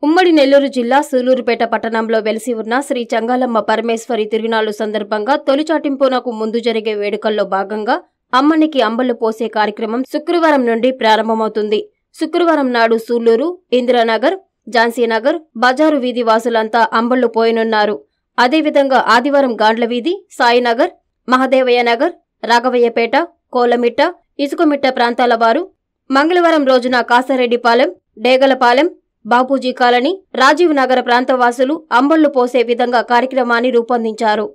ఉమ్మడి నెల్లూరు జిల్లా సూలూరుపేట పట్టణంలో వెలిసి ఉన్న శ్రీ చంగాలమ్మ పరమేశ్వరి తిరునాళ్లు సందర్భంగా తొలిచాటింపునకు ముందు జరిగే వేడుకల్లో భాగంగా అమ్మనికి అంబళ్లు పోసే కార్యక్రమం శుక్రవారం నుండి ప్రారంభమవుతుంది శుక్రవారం నాడు సూళ్లూరు ఇందిరానగర్ ఝాన్సీనగర్ బజారు వీధి వాసులంతా అంబళ్లు పోయనున్నారు అదేవిధంగా ఆదివారం గాండ్ల వీధి సాయినగర్ మహదేవయ్య నగర్ రాఘవయ్యపేట కోలమిట్ట ఇసుకమిట్ట ప్రాంతాల వారు మంగళవారం రోజున కాసారెడ్డిపాలెం డేగలపాలెం బాపూజీ కాలనీ రాజీవ్ నగర ప్రాంతవాసులు అంబళ్లు పోసే విధంగా కార్యక్రమాన్ని రూపొందించారు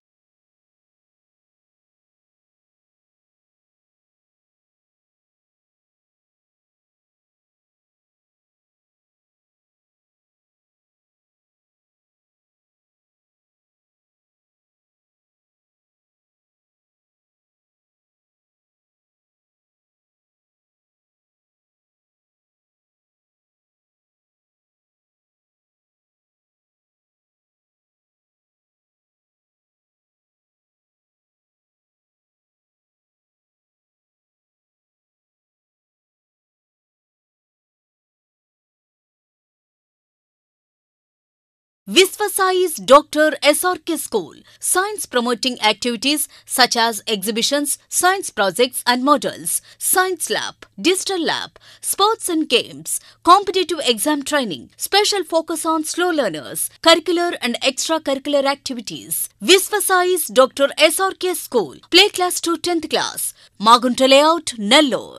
Visvasai's Dr. SRK School. Science promoting activities such as exhibitions, science projects and models, science lab, digital lab, sports and games, competitive exam training, special focus on slow learners, curricular and extracurricular activities. Visvasai's Dr. SRK School. Play class to 10th class. Magunta layout, Nellore.